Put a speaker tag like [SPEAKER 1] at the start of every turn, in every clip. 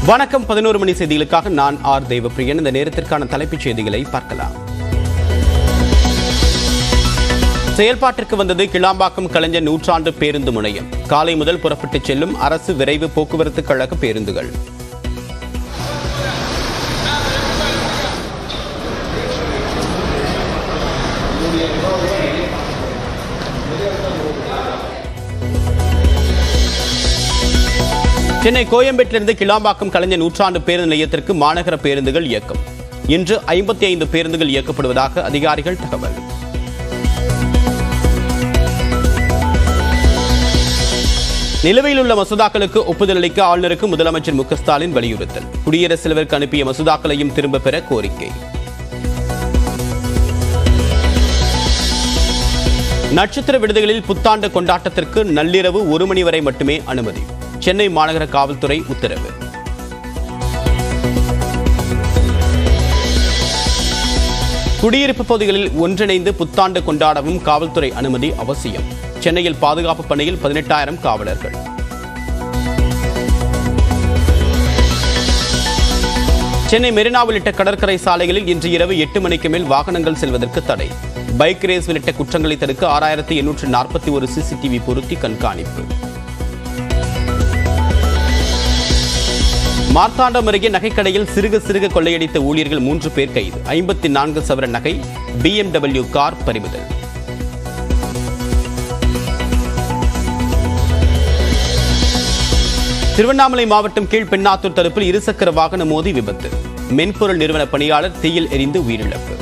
[SPEAKER 1] வணக்கம் பதினோரு மணி செய்திகளுக்காக நான் ஆர் தேவப்பிரியன் இந்த நேரத்திற்கான தலைப்புச் செய்திகளை பார்க்கலாம் செயல்பாட்டிற்கு வந்தது கிளாம்பாக்கம் கலைஞர் நூற்றாண்டு பேருந்து முனையம் காலை முதல் புறப்பட்டுச் செல்லும் அரசு விரைவு போக்குவரத்து கழக பேருந்துகள் சென்னை கோயம்பேட்டிலிருந்து கிளாம்பாக்கம் கலைஞர் நூற்றாண்டு பேருந்து நிலையத்திற்கு மாநகர பேருந்துகள் இயக்கம் இன்று ஐம்பத்தி ஐந்து பேருந்துகள் இயக்கப்படுவதாக அதிகாரிகள் தகவல் நிலுவையில் உள்ள மசோதாக்களுக்கு ஒப்புதல் அளிக்க ஆளுநருக்கு முதலமைச்சர் மு க ஸ்டாலின் வலியுறுத்தல் குடியரசுத் தலைவருக்கு அனுப்பிய மசோதாக்களையும் திரும்பப் பெற கோரிக்கை நட்சத்திர விடுதிகளில் புத்தாண்டு கொண்டாட்டத்திற்கு நள்ளிரவு ஒரு மணி வரை மட்டுமே அனுமதி சென்னை மாநகர காவல்துறை உத்தரவு குடியிருப்பு பகுதிகளில் ஒன்றிணைந்து புத்தாண்டு கொண்டாடவும் காவல்துறை அனுமதி அவசியம் சென்னையில் பாதுகாப்பு பணியில் பதினெட்டாயிரம் காவலர்கள் சென்னை மெரினா உள்ளிட்ட கடற்கரை சாலைகளில் இன்று இரவு எட்டு மணிக்கு மேல் வாகனங்கள் செல்வதற்கு தடை பைக் ரேஸ் உள்ளிட்ட குற்றங்களை தடுக்க ஆறாயிரத்தி எண்ணூற்று நாற்பத்தி ஒரு சிசிடிவி பொருத்தி கண்காணிப்பு மார்த்தாண்டம் அருகே நகைக்கடையில் சிறுக சிறுக கொள்ளையடித்த ஊழியர்கள் மூன்று பேர் கைது ஐம்பத்தி நான்கு சவர நகை பிஎம்டபிள்யூ கார் பறிமுதல் திருவண்ணாமலை மாவட்டம் கீழ்பெண்ணாத்தூர் தடுப்பில் இருசக்கர வாகன மோதி விபத்து மென்பொருள் நிறுவன பணியாளர் தீயில் எரிந்து உயிரிழப்பு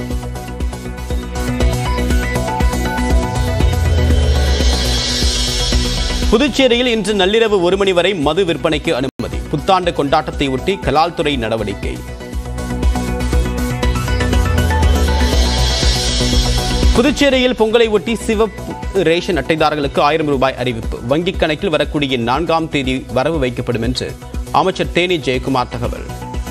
[SPEAKER 1] புதுச்சேரியில் இன்று நள்ளிரவு ஒரு மணி வரை மது விற்பனைக்கு அனுமதி புத்தாண்டு கொண்டாட்டத்தை ஒட்டி கலால்துறை நடவடிக்கை புதுச்சேரியில் பொங்கலை ஒட்டி சிவப்பு ரேஷன் அட்டைதாரர்களுக்கு ஆயிரம் ரூபாய் அறிவிப்பு வங்கிக் கணக்கில் வரக்கூடிய நான்காம் தேதி வரவு வைக்கப்படும் என்று அமைச்சர் தேனி ஜெயக்குமார் தகவல்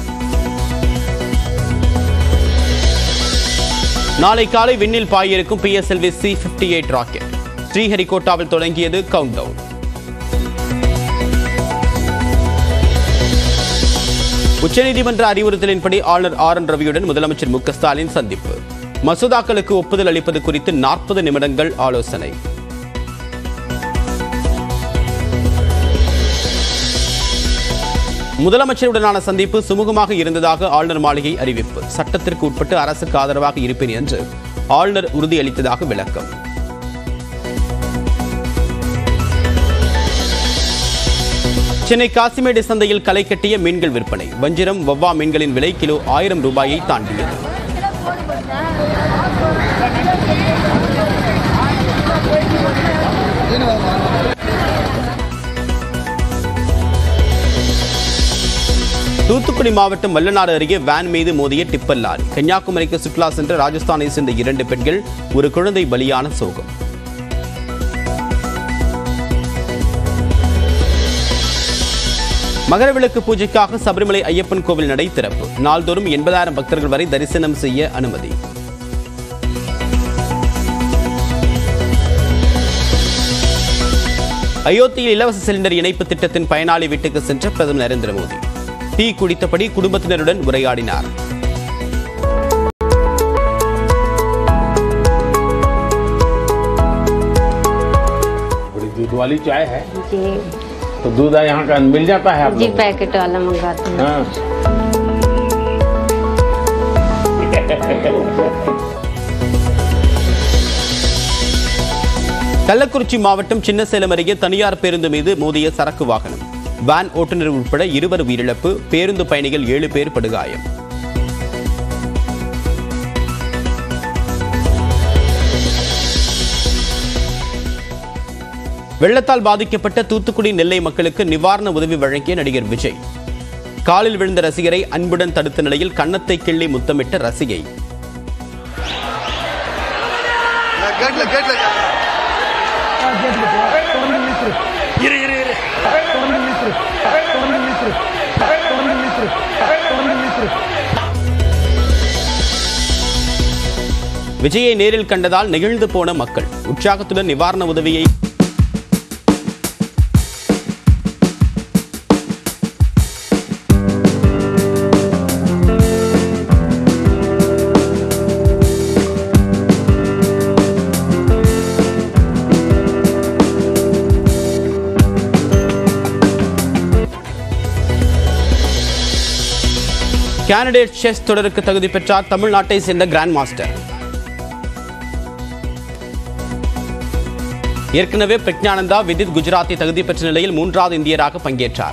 [SPEAKER 1] நாளை காலை விண்ணில் பாயிருக்கும் PSLV C fifty eight rocket ஸ்ரீஹரிகோட்டாவில் தொடங்கியது கவுண்ட் டவுன் உச்சநீதிமன்ற அறிவுறுத்தலின்படி ஆளுநர் ஆர் என் ரவியுடன் முதலமைச்சர் மு க ஸ்டாலின் சந்திப்பு மசோதாக்களுக்கு ஒப்புதல் அளிப்பது குறித்து நாற்பது நிமிடங்கள் ஆலோசனை முதலமைச்சருடனான சந்திப்பு சுமூகமாக இருந்ததாக ஆளுநர் மாளிகை அறிவிப்பு சட்டத்திற்கு உட்பட்டு அரசுக்கு ஆதரவாக இருப்பேன் என்று ஆளுநர் உறுதியளித்ததாக விளக்கம் சென்னை காசிமேடு சந்தையில் களை கட்டிய மீன்கள் விற்பனை வஞ்சிரம் வவ்வா மீன்களின் விலை கிலோ ஆயிரம் ரூபாயை தாண்டியது தூத்துக்குடி மாவட்டம் வல்லநாடு அருகே வேன் மீது மோதிய டிப்பர் லாரி கன்னியாகுமரிக்கு சுற்றுலா சென்ற ராஜஸ்தானை சேர்ந்த இரண்டு பெண்கள் ஒரு குழந்தை பலியான சோகம் மகரவிளக்கு பூஜைக்காக சபரிமலை ஐயப்பன் கோவில் நடை திறப்பு நாள்தோறும் எண்பதாயிரம் பக்தர்கள் வரை தரிசனம் செய்ய அனுமதி அயோத்தியில் இலவச சிலிண்டர் இணைப்பு திட்டத்தின் பயனாளி வீட்டுக்கு சென்ற பிரதமர் நரேந்திர மோடி டீ குடித்தபடி குடும்பத்தினருடன் உரையாடினார்
[SPEAKER 2] बड़ी दूध वाली चाय है
[SPEAKER 3] जी
[SPEAKER 2] तो दूध यहाँ का मिल जाता है आप
[SPEAKER 3] जी
[SPEAKER 2] लोगों को?
[SPEAKER 3] पैकेट वाला मंगाते हैं
[SPEAKER 2] हाँ
[SPEAKER 1] கள்ளக்குறிச்சி மாவட்டம் சின்னசேலம் அருகே தனியார் பேருந்து மீது மோதிய சரக்கு வாகனம் வேன் ஓட்டுநர் உட்பட இருவர் உயிரிழப்பு பேருந்து பயணிகள் ஏழு பேர் படுகாயம் வெள்ளத்தால் பாதிக்கப்பட்ட தூத்துக்குடி நெல்லை மக்களுக்கு நிவாரண உதவி வழங்கிய நடிகர் விஜய் காலில் விழுந்த ரசிகரை அன்புடன் தடுத்த நிலையில் கன்னத்தை கிள்ளி முத்தமிட்ட ரசிகை
[SPEAKER 4] கேட்ல கேட்ல
[SPEAKER 1] விஜயை நேரில் கண்டதால் நெகிழ்ந்து போன மக்கள் உற்சாகத்துடன் நிவாரண உதவியை கேண்டிடேட் செஸ் தொடருக்கு தகுதி பெற்றார் தமிழ்நாட்டை சேர்ந்த கிராண்ட் மாஸ்டர் ஏற்கனவே பிரக்ஞானந்தா விதித் குஜராத்தி தகுதி பெற்ற நிலையில் மூன்றாவது இந்தியராக பங்கேற்றார்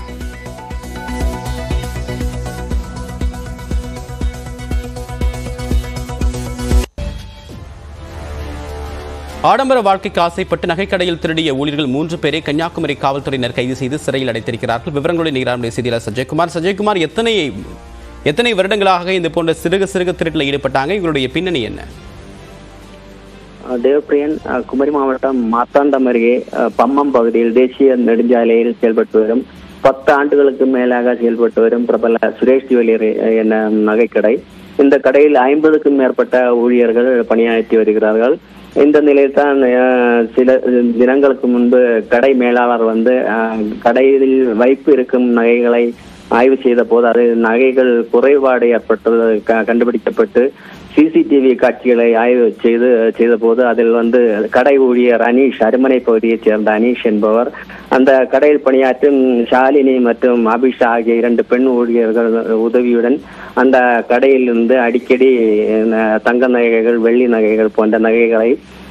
[SPEAKER 1] ஆடம்பர வாழ்க்கைக்கு ஆசைப்பட்டு நகைக்கடையில் திருடிய ஊழியர்கள் மூன்று பேரை கன்னியாகுமரி காவல்துறையினர் கைது செய்து சிறையில் அடைத்திருக்கிறார்கள் விவரங்களை நிகரானுடைய செய்தியாளர் சஜயகுமார் சஜயகுமார் எத்தனை எத்தனை வருடங்களாக இந்த போன்ற சிறுக சிறுக திருட்டில் ஈடுபட்டாங்க இவங்களுடைய பின்னணி என்ன
[SPEAKER 3] தேவப்பிரியன் அஹ், குமரி மாவட்டம் மாத்தாண்டம் அருகே அஹ், பம்மம் பகுதியில் தேசிய நெடுஞ்சாலையில் செயல்பட்டு வரும் பத்து ஆண்டுகளுக்கு மேலாக செயல்பட்டு வரும் பிரபல சுரேஷ் ஜுவல்லரி அஹ், என்ற நகைக்கடை இந்த கடையில் ஐம்பதுக்கும் மேற்பட்ட ஊழியர்கள் பணியாற்றி வருகிறார்கள் இந்த நிலையில் தான் அஹ், சில தினங்களுக்கு முன்பு கடை மேலாளர் வந்து அஹ், கடையில் வைப்பு இருக்கும் நகைகளை ஆய்வு செய்த போது அது நகைகள் குறைபாடு ஏற்பட்டது க- கண்டுபிடிக்கப்பட்டு சிசிடிவி காட்சிகளை ஆய்வு செய்து செய்த போது அதில் வந்து கடை ஊழியர் அனீஷ் அருமனை பகுதியைச் சேர்ந்த அனீஷ் என்பவர் அந்த கடையில் பணியாற்றும் ஷாலினி மற்றும் அபிஷா ஆகிய இரண்டு பெண் ஊழியர்கள் உதவியுடன் அந்த கடையில் இருந்து அடிக்கடி அஹ், தங்க நகைகள் வெள்ளி நகைகள் போன்ற நகைகளை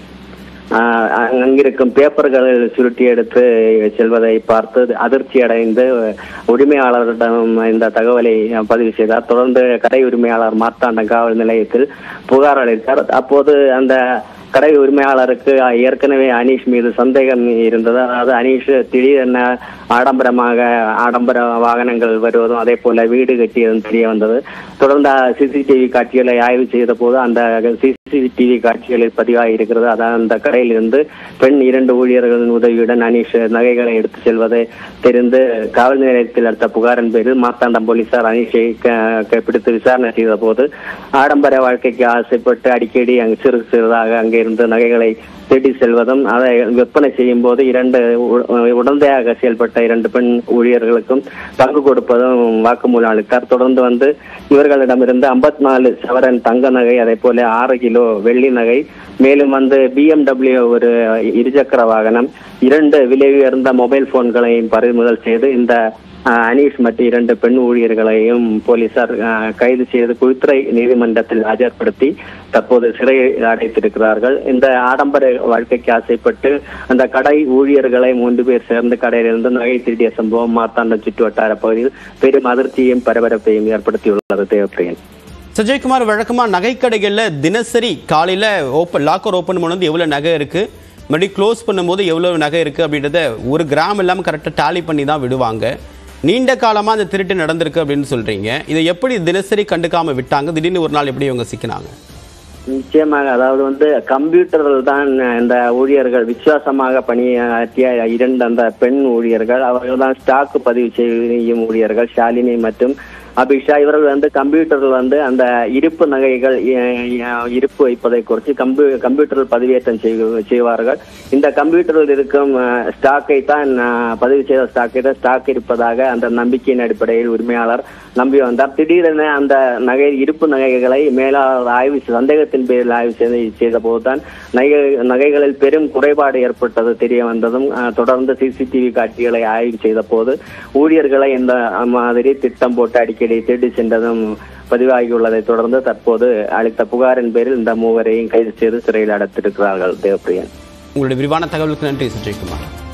[SPEAKER 3] ஆஹ் அங்கிருக்கும் பேப்பர்களில் சுருட்டி எடுத்து செல்வதை பார்த்து அதிர்ச்சி அடைந்து உரிமையாளரிடம் இந்த தகவலை பதிவு செய்தார் தொடர்ந்து கடை உரிமையாளர் மார்த்தாண்டம் காவல் நிலையத்தில் புகார் அளித்தார் அப்போது அந்த கடை உரிமையாளருக்கு ஏற்கனவே அனீஷ் மீது சந்தேகம் இருந்தது அதாவது அனீஷ் திடீரென ஆடம்பரமாக ஆடம்பர வாகனங்கள் வருவதும் அதே போல வீடு கட்டியதும் தெரிய வந்தது தொடர்ந்து சிசிடிவி காட்சிகளை ஆய்வு செய்த போது அந்த சிசிடிவி காட்சிகளில் பதிவாகி இருக்கிறது அதான் அந்த கடையில் இருந்து பெண் இரண்டு ஊழியர்களின் உதவியுடன் அனீஷ் நகைகளை எடுத்து செல்வதை தெரிந்து காவல் நிலையத்தில் அடுத்த புகாரின் பேரில் மார்த்தாண்டம் போலீசார் அனீஷை க- க- பிடித்து விசாரணை செய்த போது ஆடம்பர வாழ்க்கைக்கு ஆசைப்பட்டு அடிக்கடி அங்கு சிறு சிறிதாக அங்கிருந்து நகைகளை தேடி செல்வதும் அதை விற்பனை செய்யும் போது இரண்டு உ- உடந்தையாக செயல்பட்ட இரண்டு பெண் ஊழியர்களுக்கும் பங்கு கொடுப்பதும் வாக்குமூலம் அளித்தார் தொடர்ந்து வந்து இவர்களிடமிருந்து 54 நாலு சவரன் தங்க நகை அதே போல ஆறு கிலோ வெள்ளி நகை மேலும் வந்து பிஎம்டபிள்யூ ஒரு இருசக்கர வாகனம் இரண்டு விலை உயர்ந்த மொபைல் போன்களையும் பறிமுதல் செய்து இந்த அஹ், அனீஷ் மற்றும் இரண்டு பெண் ஊழியர்களையும் போலீசார் அஹ், கைது செய்து குளித்துறை நீதிமன்றத்தில் ஆஜர்படுத்தி தற்போது சிறையில் அடைத்திருக்கிறார்கள் இந்த ஆடம்பர வாழ்க்கைக்கு ஆசைப்பட்டு அந்த கடை ஊழியர்களை மூன்று பேர் சேர்ந்து கடையிலிருந்து நகை திருடிய சம்பவம் மார்த்தாண்டம் சுற்று வட்டார பகுதியில் பெரும் அதிர்ச்சியையும் பரபரப்பையும் ஏற்படுத்தியுள்ளது தேவப்பிரியன்
[SPEAKER 1] சஜயகுமார் வழக்கமா நகைக்கடைகள்ல தினசரி காலையில ஓப்பன் லாக்கர் ஓப்பன் பண்ணும்போது எவ்வளவு நகை இருக்கு மறுபடியும் க்ளோஸ் பண்ணும்போது எவ்வளவு நகை இருக்கு அப்படின்றத ஒரு கிராம் இல்லாம கரெக்டா டாலி பண்ணி தான் விடுவாங்க நீண்ட காலமா அந்த திருட்டு நடந்திருக்கு அப்படின்னு சொல்றீங்க இதை எப்படி தினசரி கண்டுக்காம விட்டாங்க திடீர்னு ஒரு நாள் எப்படி இவங்க சிக்கினாங்க
[SPEAKER 3] நிச்சயமாக அதாவது வந்து கம்ப்யூட்டரில் தான் இந்த ஊழியர்கள் விசுவாசமாக பணியாற்றிய இரண்டு அந்த பெண் ஊழியர்கள் அவர்கள் தான் ஸ்டாக் பதிவு செய்யும் ஊழியர்கள் ஷாலினி மற்றும் அபிஷா இவர்கள் வந்து கம்ப்யூட்டரில் வந்து அந்த இருப்பு நகைகள் எ- எ- இருப்பு வைப்பதை குறித்து கம்ப்யூ கம்ப்யூட்டரில் பதிவேற்றம் செய்வ- செய்வார்கள் இந்த கம்ப்யூட்டரில் இருக்கும் அஹ், ஸ்டாக்கை தான் அஹ், பதிவு செய்த ஸ்டாக்கை தான் ஸ்டாக் இருப்பதாக அந்த நம்பிக்கையின் அடிப்படையில் உரிமையாளர் நம்பி வந்தார் திடீரென அந்த நகை இருப்பு நகைகளை மேலாளர் ஆய்வு செ- சந்தேகத்தின் பேரில் ஆய்வு செய்த செய்த போதுதான் நகை நகைகளில் பெரும் குறைபாடு ஏற்பட்டது தெரிய வந்ததும் அஹ், தொடர்ந்து சிசிடிவி காட்சிகளை ஆய்வு செய்த போது ஊழியர்களை இந்த மாதிரி திட்டம் போட்டு அடிக்கடி தேடி சென்றதும் பதிவாகியுள்ளதை தொடர்ந்து தற்போது அளித்த புகாரின் பேரில் இந்த மூவரையும் கைது செய்து சிறையில் அடைத்திருக்கிறார்கள் தேவப்பிரியன்
[SPEAKER 1] உங்களுடைய விரிவான தகவலுக்கு நன்றி சஜயகுமார்